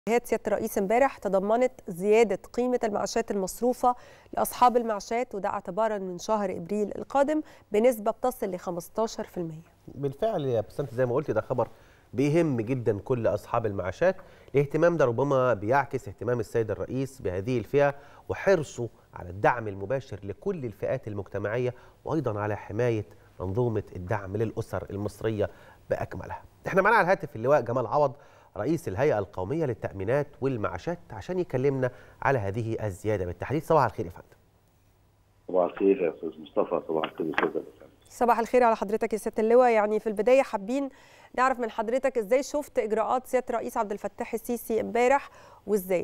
توجيهات سياده الرئيس امبارح تضمنت زياده قيمه المعاشات المصروفه لاصحاب المعاشات وده اعتبارا من شهر ابريل القادم بنسبه بتصل ل 15%. بالفعل يا بسنت زي ما قلت ده خبر بيهم جدا كل اصحاب المعاشات الاهتمام ده ربما بيعكس اهتمام السيد الرئيس بهذه الفئه وحرصه على الدعم المباشر لكل الفئات المجتمعيه وايضا على حمايه منظومه الدعم للاسر المصريه باكملها. احنا معانا على الهاتف اللواء جمال عوض رئيس الهيئه القوميه للتامينات والمعاشات عشان يكلمنا على هذه الزياده بالتحديد صباح الخير يا فندم. صباح الخير يا استاذ مصطفى صباح الخير يا استاذ صباح الخير على حضرتك يا سياده اللواء يعني في البدايه حابين نعرف من حضرتك ازاي شفت اجراءات سياده الرئيس عبد الفتاح السيسي امبارح وازاي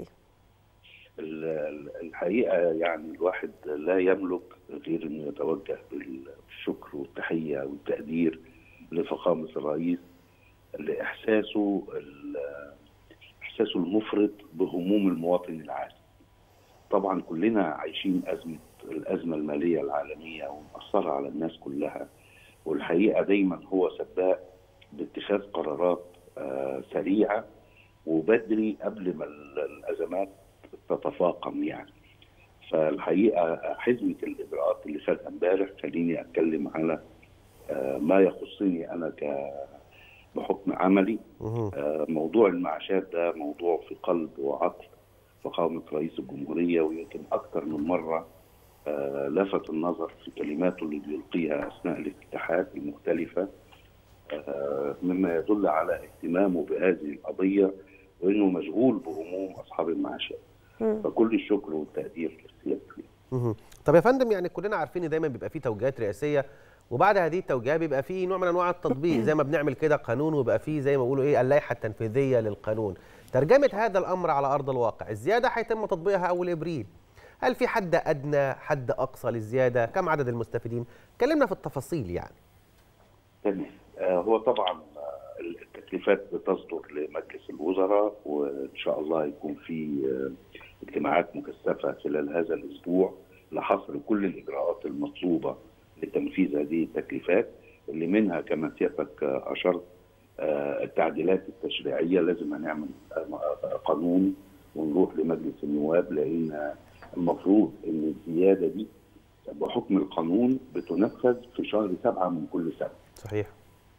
الحقيقه يعني الواحد لا يملك غير انه يتوجه بالشكر والتحيه والتقدير لفخامه الرئيس لاحساسه احساسه المفرط بهموم المواطن العادي. طبعا كلنا عايشين ازمه الازمه الماليه العالميه ومأثره على الناس كلها والحقيقه دايما هو سباق باتخاذ قرارات آه سريعه وبدري قبل ما الازمات تتفاقم يعني. فالحقيقه حزمه الاجراءات اللي خدها امبارح خليني اتكلم على آه ما يخصني انا ك بحكم عملي آه موضوع المعاشات ده موضوع في قلب وعقل فخامه رئيس الجمهوريه ويمكن اكثر من مره آه لفت النظر في كلماته اللي بيلقيها اثناء الافتتاحات المختلفه آه مما يدل على اهتمامه بهذه القضيه وانه مشغول بهموم اصحاب المعاشات. فكل الشكر والتقدير لسيادته. طب يا فندم يعني كلنا عارفين ان دايما بيبقى في توجيهات رئاسيه وبعد هذه التوجيهات بيبقى في نوع من انواع التطبيق زي ما بنعمل كده قانون ويبقى في زي ما بيقولوا ايه اللائحه التنفيذيه للقانون. ترجمه هذا الامر على ارض الواقع، الزياده هيتم تطبيقها اول ابريل. هل في حد ادنى حد اقصى للزياده؟ كم عدد المستفيدين؟ كلمنا في التفاصيل يعني. تمام آه هو طبعا آه التكليفات بتصدر لمجلس الوزراء وان شاء الله يكون في آه اجتماعات مكثفه خلال هذا الاسبوع لحصر كل الاجراءات المطلوبه لتنفيذ هذه التكليفات اللي منها كما سيادتك اشرت التعديلات التشريعيه لازم هنعمل قانون ونروح لمجلس النواب لان المفروض ان الزياده دي بحكم القانون بتنفذ في شهر سبعه من كل سنه. صحيح.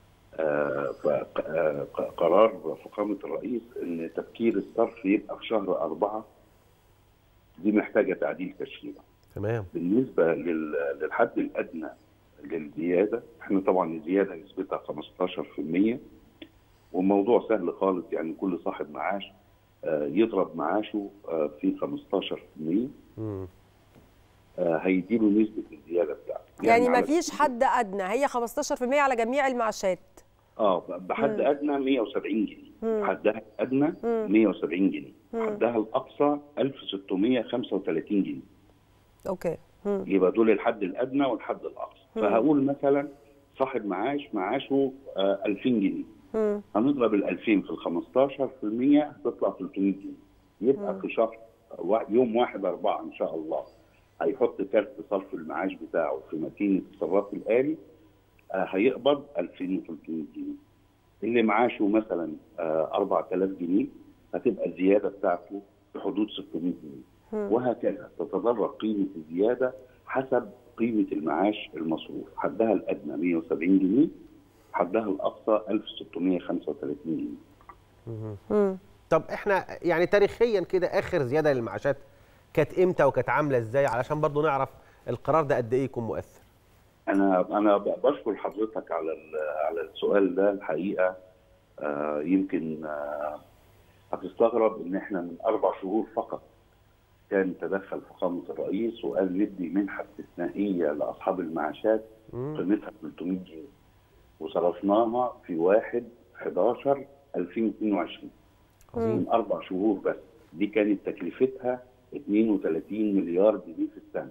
فقرار فخامه الرئيس ان تفكير الصرف يبقى في شهر اربعه دي محتاجه تعديل تشريعي. تمام. بالنسبه للحد الادنى للزياده احنا طبعا الزياده نسبتها 15% والموضوع سهل خالص يعني كل صاحب معاش يضرب معاشه في 15% هيديله نسبه الزياده بتاعته يعني, يعني ما فيش حد ادنى هي 15% على جميع المعاشات اه بحد ادنى 170 جنيه حدها الادنى 170 جنيه حدها الاقصى 1635 جنيه اوكي مم. يبقى دول الحد الادنى والحد الاقصى فهقول مثلا صاحب معاش معاشه آه 2000 جنيه مم. هنضرب ال 2000 في ال 15% هتطلع 300 جنيه يبقى مم. في شهر يوم 1 4 ان شاء الله هيحط كارت صرف المعاش بتاعه في ماكينه الصراف الالي آه هيقبض 2300 جنيه اللي معاشه مثلا آه 4000 جنيه هتبقى الزياده بتاعته في حدود 600 جنيه وهكذا تتدرج قيمة الزيادة حسب قيمة المعاش المصروف حدها الأدنى 170 جنيه حدها الأقصى 1635 جنيه طب احنا يعني تاريخيا كده آخر زيادة للمعاشات كانت امتى وكانت عاملة ازاي علشان برضو نعرف القرار ده قد ايه يكون مؤثر انا انا بشكر حضرتك على على السؤال ده الحقيقه آه يمكن آه هتستغرب ان احنا من اربع شهور فقط كان تدخل فخامه الرئيس وقال ندي منحه استثنائيه لاصحاب المعاشات قيمتها 300 جنيه وصرفناها في 1 11 2022 من اربع شهور بس دي كانت تكلفتها 32 مليار جنيه في السنه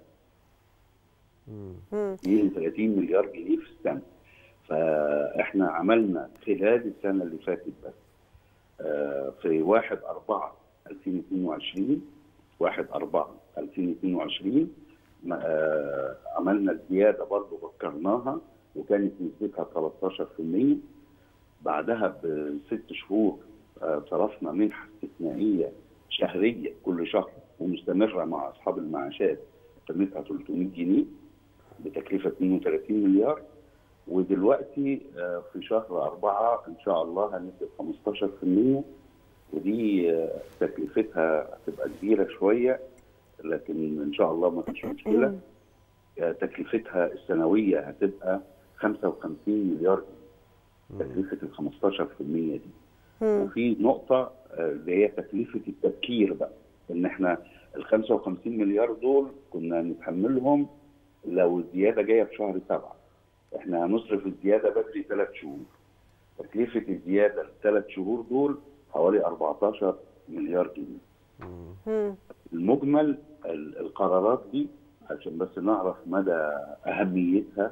32 مليار جنيه في السنه فاحنا عملنا خلال السنه اللي فاتت بس في 1 4 2022 1 4 2022 عملنا الزياده برضه ذكرناها وكانت نسبتها 13% بعدها بست شهور آه، صرفنا منحه استثنائيه شهريه كل شهر ومستمره مع اصحاب المعاشات قيمتها 300 جنيه بتكلفه 32 مليار ودلوقتي آه، في شهر أربعة إن شاء الله هندي 15% ودي آه، تكلفتها هتبقى كبيرة شوية لكن إن شاء الله ما فيش مشكلة آه، تكلفتها السنوية هتبقى 55 مليار جنيه تكلفة ال 15% دي مم. وفي نقطة آه، اللي هي تكلفة التبكير بقى إن إحنا ال 55 مليار دول كنا نتحملهم لو الزيادة جاية في شهر سبعة إحنا هنصرف الزيادة بدري ثلاث شهور تكلفة الزيادة الثلاث شهور دول حوالي 14 مليار جنيه مم. المجمل ال- القرارات دي عشان بس نعرف مدى أهميتها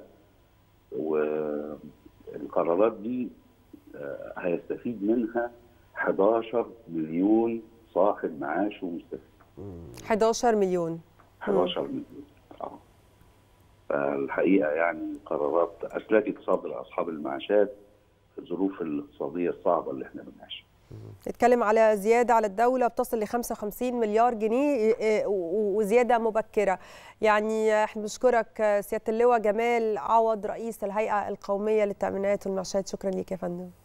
والقرارات دي آه، هيستفيد منها 11 مليون صاحب معاش ومستفيد 11 مليون 11 مليون اه فالحقيقه يعني قرارات اسلكت صدر اصحاب المعاشات في الظروف الاقتصاديه الصعبه اللي احنا بنعيشها نتكلم على زيادة على الدولة بتصل ل 55 مليار جنيه إيه، و- وزيادة مبكرة يعني احنا بنشكرك سيادة اللواء جمال عوض رئيس الهيئة القومية للتأمينات والمعاشات شكرا ليك يا فندم